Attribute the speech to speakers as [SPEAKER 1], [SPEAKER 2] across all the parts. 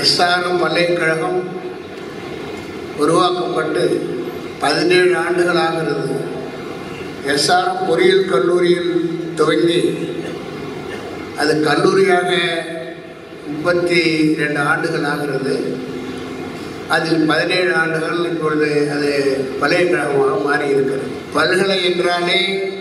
[SPEAKER 1] SRM பல்கலைக்கழகம் உருவாக்கப்பட்டு பதினேழு ஆண்டுகள் ஆகிறது எஸ்ஆர்எம் பொறியியல் கல்லூரியில் துவங்கி அது கல்லூரியாக முப்பத்தி ரெண்டு ஆண்டுகள் ஆகிறது அதில் பதினேழு ஆண்டுகள் இப்பொழுது அது பல்கலைக்கழகமாக மாறி இருக்கிறது பல்கலை என்றாலே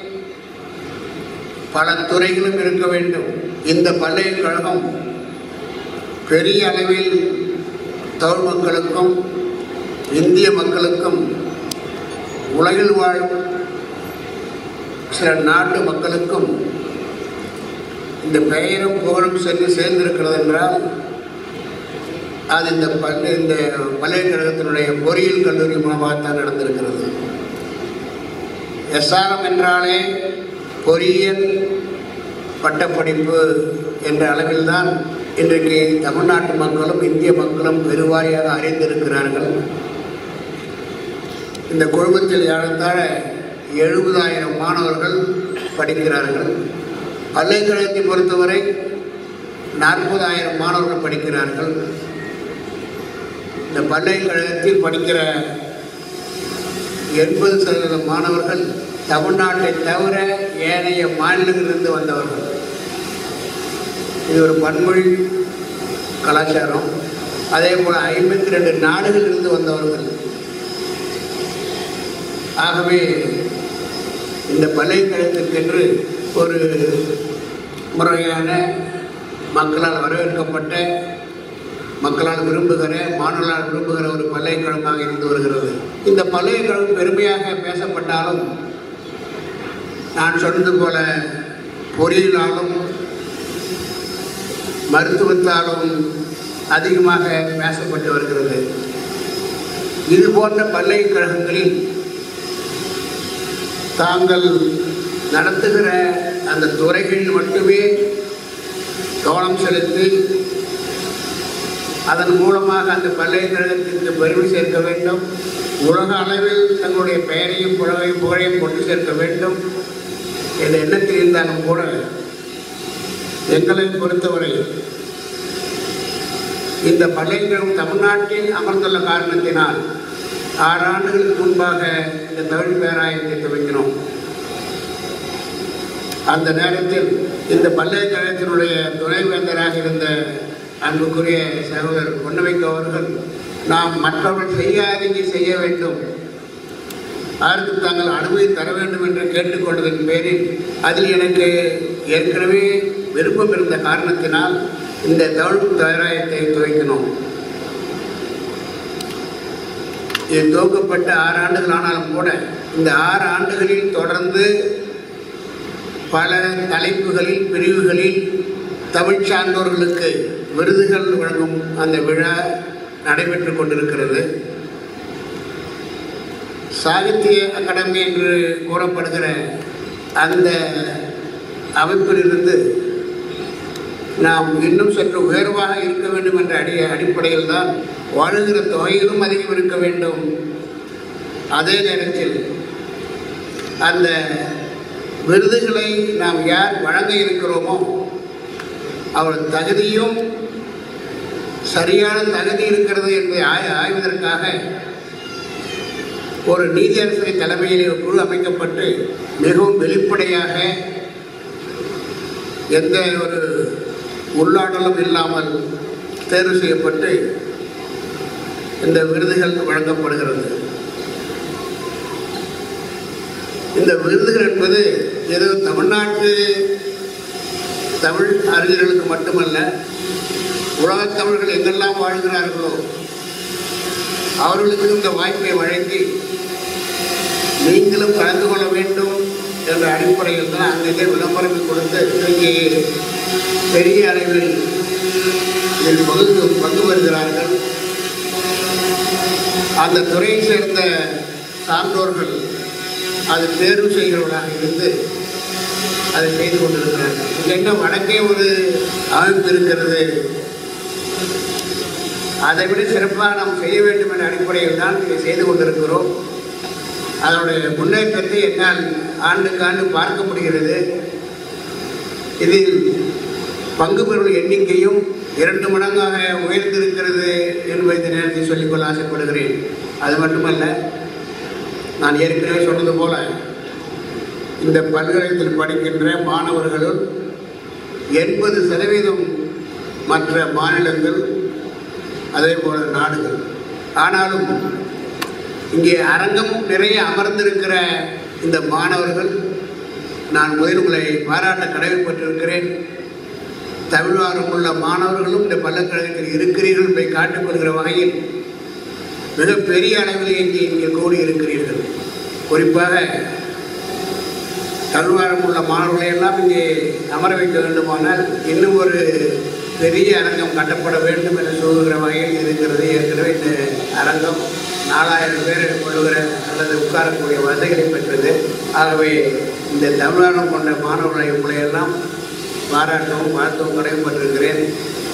[SPEAKER 1] பல துறைகளும் இருக்க வேண்டும் இந்த பல்கலைக்கழகம் பெரிய அளவில் தமிழ் மக்களுக்கும் இந்திய மக்களுக்கும் உலகில் வாழும் சில நாட்டு மக்களுக்கும் இந்த பெயரும் புகழும் சென்று சேர்ந்திருக்கிறது என்றால் அது இந்த பள்ளி இந்த பல்கலைக்கழகத்தினுடைய பொறியியல் கல்லூரி மூலமாகத்தான் நடந்திருக்கிறது எஸ்ஆர்எம் என்றாலே பொறியியல் பட்டப்படிப்பு என்ற அளவில்தான் இன்றைக்கு தமிழ்நாட்டு மக்களும் இந்திய மக்களும் பெருவாரியாக அறிந்திருக்கிறார்கள் இந்த குழுமத்தில் ஏறத்தாழ எழுபதாயிரம் மாணவர்கள் படிக்கிறார்கள் பல்கலைக்கழகத்தை பொறுத்தவரை நாற்பதாயிரம் மாணவர்கள் படிக்கிறார்கள் இந்த பல்கலைக்கழகத்தில் படிக்கிற எண்பது சதவீத மாணவர்கள் தமிழ்நாட்டை தவிர ஏனைய மாநிலங்களிலிருந்து வந்தவர்கள் இது ஒரு பன்மொழி கலாச்சாரம் அதே போல் ஐம்பத்தி ரெண்டு நாடுகளிலிருந்து வந்தவர்கள் ஆகவே இந்த பல்கலைக்கழகத்திற்கென்று ஒரு முறையான மக்களால் வரவேற்கப்பட்ட மக்களால் விரும்புகிற மாணவர்களால் விரும்புகிற ஒரு பல்கலைக்கழகமாக இருந்து வருகிறது இந்த பல்கலைக்கழகம் பெருமையாக பேசப்பட்டாலும் நான் சொன்னது போல பொறியியலாலும் மருத்துவத்தாலும் அதிகமாக பேசப்பட்டு வருகிறது இது போன்ற பல்கலைக்கழகங்களில் தாங்கள் நடத்துகிற அந்த துறைகளில் மட்டுமே கவனம் செலுத்தி அதன் மூலமாக அந்த பல்கலைக்கழகத்திற்கு பெருமை சேர்க்க வேண்டும் உலக அளவில் தங்களுடைய பெயரையும் புலவையும் புகழையும் கொண்டு சேர்க்க வேண்டும் என்ற எண்ணத்தில் இருந்தாலும் கூட எங்களை பொறுத்தவரை இந்த பல்கலைக்கழகம் தமிழ்நாட்டில் அமர்ந்துள்ள காரணத்தினால் ஆறு ஆண்டுகளுக்கு முன்பாக இந்த தமிழ் பேராயத்தை துவங்கினோம் அந்த நேரத்தில் இந்த பல்கலைக்கழகத்தினுடைய துணைவேந்தராக இருந்த அன்புக்குரிய சகோதரர் பொன்னவைக்க அவர்கள் நாம் மற்றவர்கள் செய்யாதீங்க செய்ய வேண்டும் யாருக்கு தாங்கள் அனுமதி தர வேண்டும் என்று கேட்டுக்கொண்டதன் பேரில் அதில் எனக்கு ஏற்கனவே விருப்பம் இருந்த காரணத்தினால் இந்த தமிழ் தயாராயத்தை துவைக்கணும் இது துவக்கப்பட்ட ஆறு ஆண்டுகள் ஆனாலும் கூட இந்த ஆறு ஆண்டுகளில் தொடர்ந்து பல தலைப்புகளில் பிரிவுகளில் தமிழ் சார்ந்தோர்களுக்கு விருதுகள் வழங்கும் அந்த விழா நடைபெற்று கொண்டிருக்கிறது சாகித்ய அகாடமி என்று கூறப்படுகிற அந்த அமைப்பிலிருந்து நாம் இன்னும் சற்று உயர்வாக இருக்க வேண்டும் என்ற அடி அடிப்படையில் தான் வாழுகிற தொகையிலும் அதிகம் இருக்க வேண்டும் அதே நேரத்தில் அந்த விருதுகளை நாம் யார் வழங்க இருக்கிறோமோ அவர் தகுதியும் சரியான தகுதி இருக்கிறது என்பதை ஆய் ஆய்வதற்காக ஒரு நீதியரசரை தலைமையில் ஒரு குழு அமைக்கப்பட்டு மிகவும் வெளிப்படையாக எந்த ஒரு உள்ளாடலும் இல்லாமல் தேர்வு செய்யப்பட்டு இந்த விருதுகள் வழங்கப்படுகிறது இந்த விருதுகள் என்பது ஏதோ தமிழ்நாட்டு தமிழ் அறிஞர்களுக்கு மட்டுமல்ல உலகத் தமிழர்கள் எங்கெல்லாம் வாழ்கிறார்களோ அவர்களுக்கு இந்த வாய்ப்பை வழங்கி நீங்களும் கலந்து கொள்ள வேண்டும் என்ற அடிப்படையில் தான் அங்கங்கே விளம்பரம் கொடுத்து இன்றைக்கு பெரிய அளவில் இதில் பங்கு பங்கு வருகிறார்கள் அந்த துறையை சேர்ந்த சான்றோர்கள் அது தேர்வு செய்கிறவர்களாக இருந்து அதை செய்து கொண்டிருக்கிறார்கள் இங்கே என்ன வடக்கே ஒரு அமைப்பு இருக்கிறது அதை விட சிறப்பாக நாம் செய்ய வேண்டும் என்ற அடிப்படையில் தான் இதை செய்து கொண்டிருக்கிறோம் அதனுடைய முன்னேற்றத்தை என்னால் ஆண்டுக்கு ஆண்டு பார்க்க முடிகிறது இதில் பங்கு பெறும் எண்ணிக்கையும் இரண்டு மடங்காக உயர்ந்திருக்கிறது என்பதை இந்த நேரத்தில் சொல்லிக்கொள்ள ஆசைப்படுகிறேன் அது மட்டுமல்ல நான் ஏற்கனவே சொன்னது போல இந்த பல்கலைக்கழகத்தில் படிக்கின்ற மாணவர்களுள் எண்பது சதவீதம் மற்ற மாநிலங்கள் அதே போல நாடுகள் ஆனாலும் இங்கே அரங்கம் நிறைய அமர்ந்திருக்கிற இந்த மாணவர்கள் நான் முதல் உங்களை பாராட்ட கடமைப்பட்டிருக்கிறேன் தமிழ்வாரம் உள்ள மாணவர்களும் இந்த பள்ளக்கழகத்தில் இருக்கிறீர்கள் என்பதை காட்டிக்கொள்கிற வகையில் மிகப்பெரிய அளவில் இங்கே இங்கே கூடி இருக்கிறீர்கள் குறிப்பாக தமிழ்வாரம் உள்ள மாணவர்களை எல்லாம் இங்கே அமர வைக்க வேண்டுமானால் இன்னும் ஒரு பெரிய அரங்கம் கட்டப்பட வேண்டும் என்று சொல்லுகிற வகையில் இருக்கிறது ஏற்கனவே இந்த அரங்கம் நாலாயிரம் பேர் கொள்ளுகிற அல்லது உட்காரக்கூடிய வசதிகளை பெற்றது ஆகவே இந்த தமிழ்நாடு கொண்ட மாணவர்களை உங்களை எல்லாம் பாராட்டவும் வாழ்த்தவும் கடமைப்பட்டிருக்கிறேன்